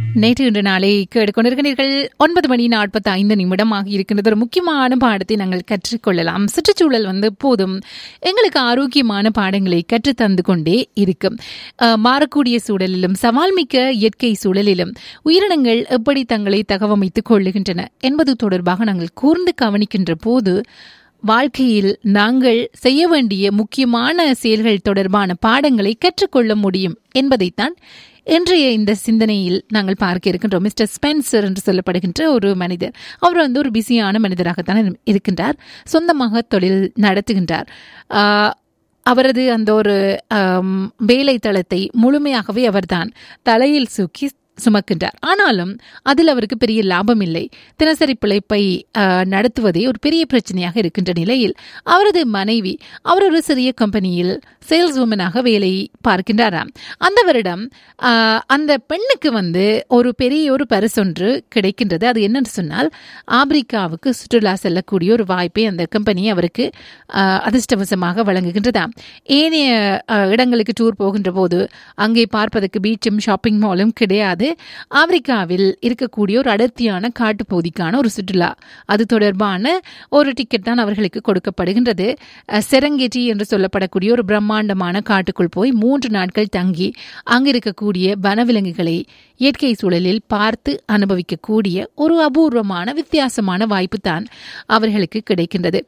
நேற்று இன்று நாளை கேட்டுக்கொண்டிருக்கிறீர்கள் ஒன்பது மணி நாற்பத்தி ஐந்து நிமிடமாக இருக்கின்றது ஒரு முக்கியமான பாடத்தை நாங்கள் கற்றுக்கொள்ளலாம் சுற்றுச்சூழல் வந்து எப்போதும் எங்களுக்கு ஆரோக்கியமான பாடங்களை கற்றுத் தந்து கொண்டே இருக்கும் அஹ், மாறக்கூடிய சூழலிலும் சவால் மிக்க இயற்கை சூழலிலும் உயிரினங்கள் எப்படி தங்களை தகவமைத்துக் கொள்ளுகின்றன என்பது தொடர்பாக நாங்கள் கூர்ந்து கவனிக்கின்ற போது வாழ்க்கையில் நாங்கள் செய்ய வேண்டிய முக்கியமான செயல்கள் தொடர்பான பாடங்களை கற்றுக்கொள்ள முடியும் என்பதைத்தான் இன்றைய இந்த சிந்தனையில் நாங்கள் பார்க்க இருக்கின்றோம் மிஸ்டர் ஸ்பென்சர் என்று சொல்லப்படுகின்ற ஒரு மனிதர் அவர் வந்து ஒரு பிஸியான மனிதராகத்தான் இரு- இருக்கின்றார் சொந்தமாக தொழில் நடத்துகின்றார் ஆஹ், அவரது அந்த ஒரு ஆம், வேலை தளத்தை முழுமையாகவே அவர்தான் தலையில் சூக்கி சுமக்கின்றார் ஆனாலும் அதில் அவருக்கு பெரிய லாபம் இல்லை தினசரி பிழைப்பை ஆஹ், நடத்துவதே ஒரு பெரிய பிரச்சனையாக இருக்கின்ற நிலையில் அவரது மனைவி அவர் ஒரு சிறிய கம்பெனியில் சேல்ஸ் உமனாக வேலை பார்க்கின்றாராம் அந்த வருடம் ஆஹ், அந்த பெண்ணுக்கு வந்து ஒரு பெரிய ஒரு பரிசொன்று கிடைக்கின்றது அது என்னன்னு சொன்னால் ஆப்பிரிக்காவுக்கு சுற்றுலா செல்லக்கூடிய ஒரு வாய்ப்பை அந்த கம்பெனி அவருக்கு ஆஹ், அதிர்ஷ்டவசமாக வழங்குகின்றதாம் ஏனைய ஆஹ், இடங்களுக்கு டூர் போகின்ற போது அங்கே பார்ப்பதற்கு பீச்சும் ஷாப்பிங் மாலும் கிடையாது ஆப்பிரிக்காவில் இருக்கக்கூடிய ஒரு அடர்த்தியான காட்டுப்பகுதிக்கான ஒரு சுற்றுலா அது தொடர்பான ஒரு டிக்கெட் தான் அவர்களுக்கு கொடுக்கப்படுகின்றது அஹ், செரங்கெட்டி என்று சொல்லப்படக்கூடிய ஒரு பிரம்மாண்டமான காட்டுக்குள் போய் மூன்று நாட்கள் தங்கி அங்கு இருக்கக்கூடிய வனவிலங்குகளை இயற்கை சூழலில் பார்த்து அனுபவிக்கக்கூடிய ஒரு அபூர்வமான வித்தியாசமான வாய்ப்பு தான் அவர்களுக்கு கிடைக்கின்றது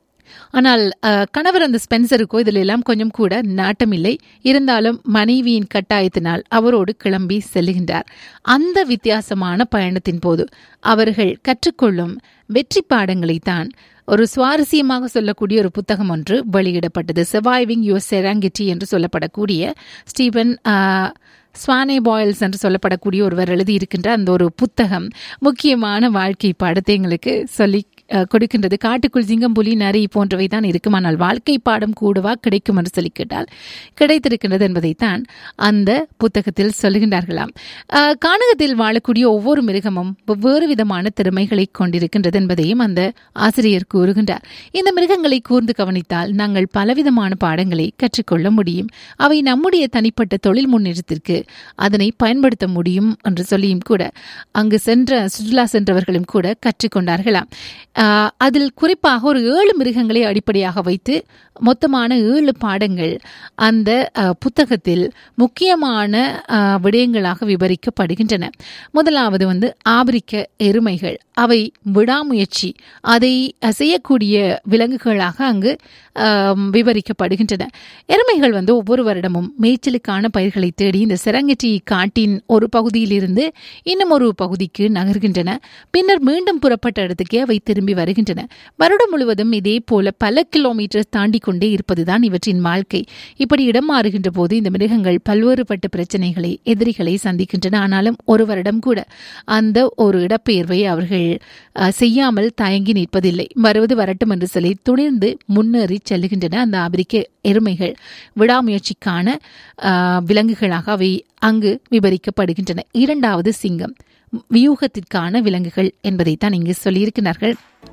ஆனால் அஹ், கணவர் அந்த ஸ்பென்சருக்கோ இதில் எல்லாம் கொஞ்சம் கூட நாட்டமில்லை இருந்தாலும் மனைவியின் கட்டாயத்தினால் அவரோடு கிளம்பி செல்லுகின்றார் அந்த வித்தியாசமான பயணத்தின் போது அவர்கள் கற்றுக்கொள்ளும் வெற்றி பாடங்களைத்தான் ஒரு சுவாரஸ்யமாக சொல்லக்கூடிய ஒரு புத்தகம் ஒன்று வெளியிடப்பட்டது சர்வைவிங் யுவர் செராங்கிட்டி என்று சொல்லப்படக்கூடிய ஸ்டீபன் ஆஹ், ஸ்வானே பாயில்ஸ் என்று சொல்லப்படக்கூடிய ஒருவர் எழுதியிருக்கின்ற அந்த ஒரு புத்தகம் முக்கியமான வாழ்க்கை பாடத்தை எங்களுக்கு சொல்லி அஹ், கொடுக்கின்றது காட்டுக்குள் சிங்கம் புலி நரி போன்றவை தான் இருக்கும் ஆனால் வாழ்க்கை பாடம் கூடவா கிடைக்கும் என்று சொல்லி கேட்டால் கிடைத்திருக்கின்றது என்பதைத்தான் அந்த புத்தகத்தில் சொல்லுகின்றார்களாம் அஹ், கானகத்தில் வாழக்கூடிய ஒவ்வொரு மிருகமும் வெவ்வேறு விதமான திறமைகளை கொண்டிருக்கின்றது என்பதையும் அந்த ஆசிரியர் கூறுகின்றார் இந்த மிருகங்களை கூர்ந்து கவனித்தால் நாங்கள் பலவிதமான பாடங்களை கற்றுக்கொள்ள முடியும் அவை நம்முடைய தனிப்பட்ட தொழில் முன்னேற்றத்திற்கு அதனை பயன்படுத்த முடியும் என்று சொல்லியும் கூட அங்கு சென்ற சுற்றுலா சென்றவர்களும் கூட கற்றுக்கொண்டார்களாம் ஆஹ், அதில் குறிப்பாக ஒரு ஏழு மிருகங்களை அடிப்படையாக வைத்து மொத்தமான ஏழு பாடங்கள் அந்த ஆஹ், புத்தகத்தில் முக்கியமான ஆஹ், விடயங்களாக விவரிக்கப்படுகின்றன முதலாவது வந்து ஆபிரிக்க எருமைகள் அவை விடாமுயற்சி அதை அஹ், செய்யக்கூடிய விலங்குகளாக அங்கு ஆம், விவரிக்கப்படுகின்றன எருமைகள் வந்து ஒவ்வொரு வருடமும் மேய்ச்சலுக்கான பயிர்களை தேடி இந்த செரங்கெட்டி காட்டின் ஒரு பகுதியிலிருந்து இன்னும் ஒரு பகுதிக்கு நகர்கின்றன பின்னர் மீண்டும் புறப்பட்ட இடத்துக்கே அவை திரும்பி வருகின்றன வருடம் முழுவதும் இதே போல பல கிலோமீட்டர் தாண்டி கொண்டே இருப்பதுதான் இவற்றின் வாழ்க்கை இப்படி இடம் மாறுகின்ற போது இந்த மிருகங்கள் பல்வேறுபட்ட பிரச்சனைகளை எதிரிகளை சந்திக்கின்றன ஆனாலும் ஒரு வருடம் கூட அந்த ஒரு இடப்பெயர்வை அவர்கள் அஹ், செய்யாமல் தயங்கி நிற்பதில்லை வருவது வரட்டும் என்று சொல்லி துணிந்து முன்னேறி செல்லுகின்றன அந்த ஆபிரிக்க எருமைகள் விடாமுயற்சிக்கான அஹ், விலங்குகளாக அவை அங்கு விவரிக்கப்படுகின்றன இரண்டாவது சிங்கம் வியூகத்திற்கான விலங்குகள் என்பதைத்தான் இங்கு சொல்லியிருக்கிறார்கள்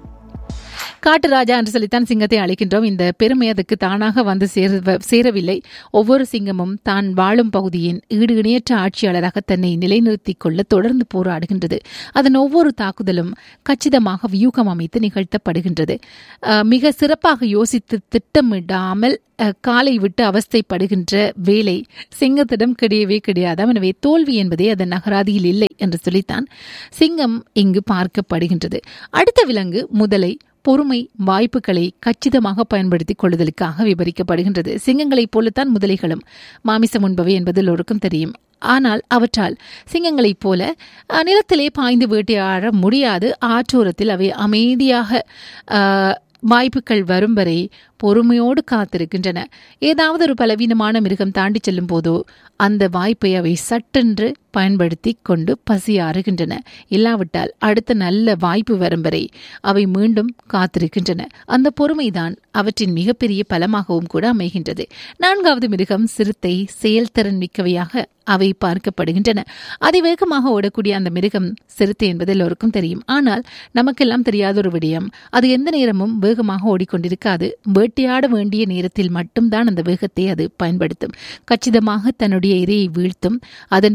காட்டு ராஜா என்று சொல்லித்தான் சிங்கத்தை அழைக்கின்றோம் இந்த பெருமை அதுக்கு தானாக வந்து சேர சேரவில்லை ஒவ்வொரு சிங்கமும் தான் வாழும் பகுதியின் ஈடு இணையற்ற ஆட்சியாளராக தன்னை நிலைநிறுத்திக் கொள்ள தொடர்ந்து போராடுகின்றது அதன் ஒவ்வொரு தாக்குதலும் கச்சிதமாக வியூகம் அமைத்து நிகழ்த்தப்படுகின்றது அஹ், மிக சிறப்பாக யோசித்து திட்டமிடாமல் அஹ், காலை விட்டு அவஸ்தைப்படுகின்ற வேலை சிங்கத்திடம் கிடையவே கிடையாது எனவே தோல்வி என்பதே அதன் நகராதியில் இல்லை என்று சொல்லித்தான் சிங்கம் இங்கு பார்க்கப்படுகின்றது அடுத்த விலங்கு முதலை பொறுமை வாய்ப்புகளை கச்சிதமாக பயன்படுத்திக் கொள்ளுதலுக்காக விவரிக்கப்படுகின்றது சிங்கங்களைப் போலத்தான் முதலைகளும் மாமிசம் உண்பவை என்பது எல்லோருக்கும் தெரியும் ஆனால் அவற்றால் சிங்கங்களைப் போல அஹ், நிலத்திலே பாய்ந்து வேட்டையாட முடியாது ஆற்றோரத்தில் அவை அமைதியாக அஹ், வாய்ப்புகள் வரும் வரை பொறுமையோடு காத்திருக்கின்றன ஏதாவது ஒரு பலவீனமான மிருகம் தாண்டி செல்லும் போதோ அந்த வாய்ப்பை அவை சட்டென்று பயன்படுத்தி கொண்டு பசியாறுகின்றன இல்லாவிட்டால் அடுத்த நல்ல வாய்ப்பு வரும் வரை அவை மீண்டும் காத்திருக்கின்றன அந்த பொறுமைதான் அவற்றின் மிகப்பெரிய பலமாகவும் கூட அமைகின்றது நான்காவது மிருகம் சிறுத்தை செயல்திறன் மிக்கவையாக அவை பார்க்கப்படுகின்றன அதிவேகமாக ஓடக்கூடிய அந்த மிருகம் சிறுத்தை என்பது எல்லோருக்கும் தெரியும் ஆனால் நமக்கெல்லாம் தெரியாத ஒரு விடயம் அது எந்த நேரமும் வேகமாக ஓடிக்கொண்டிருக்காது வேட்டையாட வேண்டிய நேரத்தில் மட்டும்தான் அந்த வேகத்தை அது பயன்படுத்தும் கச்சிதமாக தன்னுடைய இரையை வீழ்த்தும் அதன் பிறகு மீண்டும்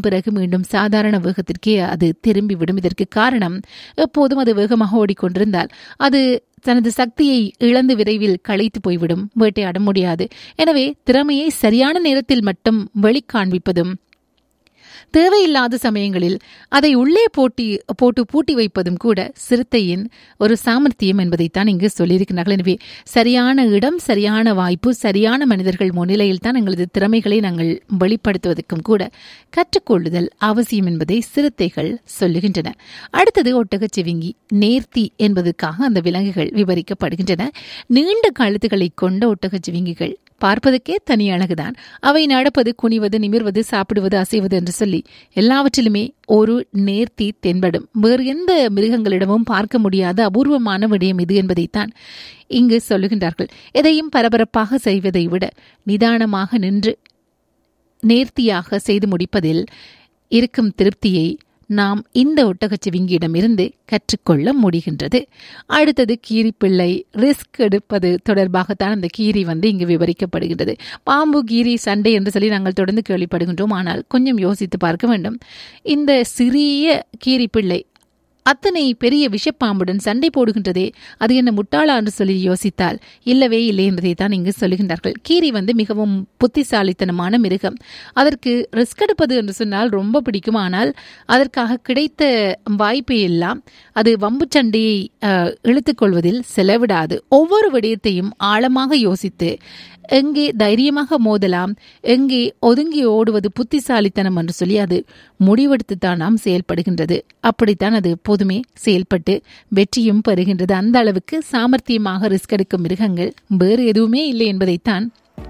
மீண்டும் சாதாரண வேகத்திற்கே அது திரும்பிவிடும் இதற்கு காரணம் எப்போதும் அது வேகமாக ஓடிக்கொண்டிருந்தால் அது தனது சக்தியை இழந்து விரைவில் களைத்து போய்விடும் வேட்டையாட முடியாது எனவே திறமையை சரியான நேரத்தில் மட்டும் வெளிக்காண்பிப்பதும் தேவையில்லாத சமயங்களில் அதை உள்ளே போட்டி போட்டு பூட்டி வைப்பதும் கூட சிறுத்தையின் ஒரு சாமர்த்தியம் என்பதைத்தான் இங்கு சொல்லியிருக்கிறார்கள் எனவே சரியான இடம் சரியான வாய்ப்பு சரியான மனிதர்கள் முன்னிலையில் தான் எங்களது திறமைகளை நாங்கள் வெளிப்படுத்துவதற்கும் கூட கற்றுக்கொள்ளுதல் அவசியம் என்பதை சிறுத்தைகள் சொல்லுகின்றன அடுத்தது ஒட்டகச்சிவிங்கி நேர்த்தி என்பதற்காக அந்த விலங்குகள் விவரிக்கப்படுகின்றன நீண்ட கழுத்துக்களை கொண்ட ஒட்டகச்சிவிங்கிகள் பார்ப்பதற்கே தனி அழகுதான் அவை நடப்பது குனிவது நிமிர்வது சாப்பிடுவது அசைவது என்று சொல்லி எல்லாவற்றிலுமே ஒரு நேர்த்தி தென்படும் வேறு எந்த மிருகங்களிடமும் பார்க்க முடியாத அபூர்வமான விடயம் இது என்பதைத்தான் இங்கு சொல்லுகின்றார்கள் எதையும் பரபரப்பாக செய்வதை விட நிதானமாக நின்று நேர்த்தியாக செய்து முடிப்பதில் இருக்கும் திருப்தியை நாம் இந்த ஒட்டகச்சிவிங்கியிடமிருந்து கற்றுக்கொள்ள முடிகின்றது அடுத்தது கீரிப்பிள்ளை ரிஸ்க் எடுப்பது தொடர்பாகத்தான் அந்த கீரி வந்து இங்கு விவரிக்கப்படுகின்றது பாம்பு கீரி சண்டை என்று சொல்லி நாங்கள் தொடர்ந்து கேள்விப்படுகின்றோம் ஆனால் கொஞ்சம் யோசித்து பார்க்க வேண்டும் இந்த சிறிய கீரிப்பிள்ளை அத்தனை பெரிய விஷப்பாம்புடன் சண்டை போடுகின்றதே அது என்ன முட்டாளா என்று சொல்லி யோசித்தால் இல்லவே இல்லை என்பதை தான் இங்கு சொல்லுகின்றார்கள் கீரி வந்து மிகவும் புத்திசாலித்தனமான மிருகம் அதற்கு ரிஸ்க் எடுப்பது என்று சொன்னால் ரொம்ப பிடிக்கும் ஆனால் அதற்காக கிடைத்த வாய்ப்பை எல்லாம் அது வம்பு சண்டையை இழுத்துக்கொள்வதில் செலவிடாது ஒவ்வொரு விடயத்தையும் ஆழமாக யோசித்து எங்கே தைரியமாக மோதலாம் எங்கே ஒதுங்கி ஓடுவது புத்திசாலித்தனம் என்று சொல்லி அது முடிவெடுத்து தான் நாம் செயல்படுகின்றது அப்படித்தான் அது எப்போதுமே செயல்பட்டு வெற்றியும் பெறுகின்றது அந்த அளவுக்கு சாமர்த்தியமாக ரிஸ்க் எடுக்கும் மிருகங்கள் வேறு எதுவுமே இல்லை என்பதைத்தான்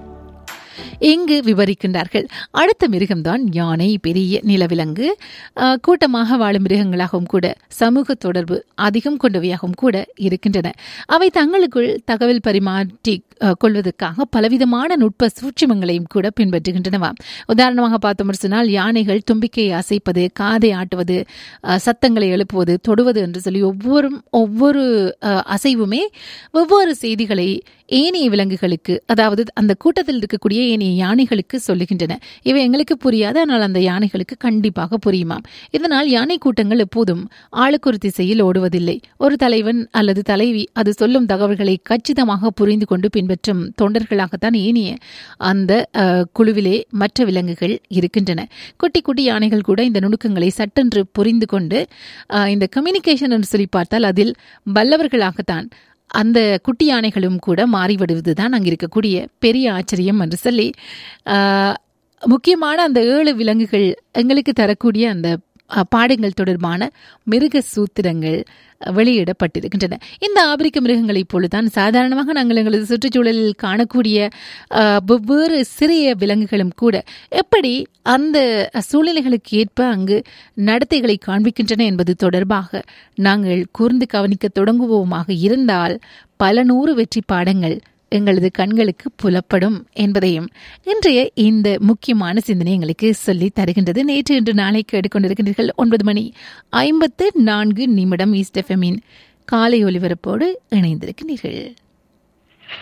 இங்கு விவரிக்கின்றார்கள் அடுத்த மிருகம்தான் யானை பெரிய நிலவிலங்கு கூட்டமாக வாழும் மிருகங்களாகவும் கூட சமூக தொடர்பு அதிகம் கொண்டவையாகவும் கூட இருக்கின்றன அவை தங்களுக்குள் தகவல் பரிமாற்றி கொள்வதற்காக பலவிதமான நுட்ப சூட்சிமங்களையும் கூட பின்பற்றுகின்றனவா உதாரணமாக பார்த்தோம் சொன்னால் யானைகள் தும்பிக்கையை அசைப்பது காதை ஆட்டுவது சத்தங்களை எழுப்புவது தொடுவது என்று சொல்லி ஒவ்வொரு ஒவ்வொரு அசைவுமே ஒவ்வொரு செய்திகளை ஏனைய விலங்குகளுக்கு அதாவது அந்த கூட்டத்தில் இருக்கக்கூடிய ஏனைய யானைகளுக்கு சொல்லுகின்றன இவை எங்களுக்கு புரியாது ஆனால் அந்த யானைகளுக்கு கண்டிப்பாக புரியுமாம் இதனால் யானை கூட்டங்கள் எப்போதும் ஆளுக்கு ஒரு திசையில் ஓடுவதில்லை ஒரு தலைவன் அல்லது தலைவி அது சொல்லும் தகவல்களை கச்சிதமாக புரிந்து கொண்டு பின்பற்றும் தொண்டர்களாகத்தான் ஏனைய அந்த குழுவிலே மற்ற விலங்குகள் இருக்கின்றன குட்டி குட்டி யானைகள் கூட இந்த நுணுக்கங்களை சட்டென்று புரிந்து கொண்டு இந்த கம்யூனிகேஷன் என்று சொல்லி பார்த்தால் அதில் வல்லவர்களாகத்தான் அந்த குட்டி யானைகளும் கூட மாறிவிடுவது தான் அங்கே இருக்கக்கூடிய பெரிய ஆச்சரியம் என்று சொல்லி முக்கியமான அந்த ஏழு விலங்குகள் எங்களுக்கு தரக்கூடிய அந்த பாடங்கள் தொடர்பான மிருக சூத்திரங்கள் வெளியிடப்பட்டிருக்கின்றன இந்த ஆப்பிரிக்க மிருகங்களைப் போலதான் சாதாரணமாக நாங்கள் எங்களது சுற்றுச்சூழலில் காணக்கூடிய வெவ்வேறு சிறிய விலங்குகளும் கூட எப்படி அந்த சூழ்நிலைகளுக்கு ஏற்ப அங்கு நடத்தைகளை காண்பிக்கின்றன என்பது தொடர்பாக நாங்கள் கூர்ந்து கவனிக்க தொடங்குவோமாக இருந்தால் பல நூறு வெற்றி பாடங்கள் எங்களது கண்களுக்கு புலப்படும் என்பதையும் இன்றைய இந்த முக்கியமான சிந்தனை எங்களுக்கு சொல்லி தருகின்றது நேற்று இன்று நாளை கேட்டுக்கொண்டிருக்கின்றீர்கள் ஒன்பது மணி ஐம்பத்து நான்கு நிமிடம் ஈஸ்ட் எஃப்எம்மின் காலை ஒலிபரப்போடு இணைந்திருக்கிறீர்கள்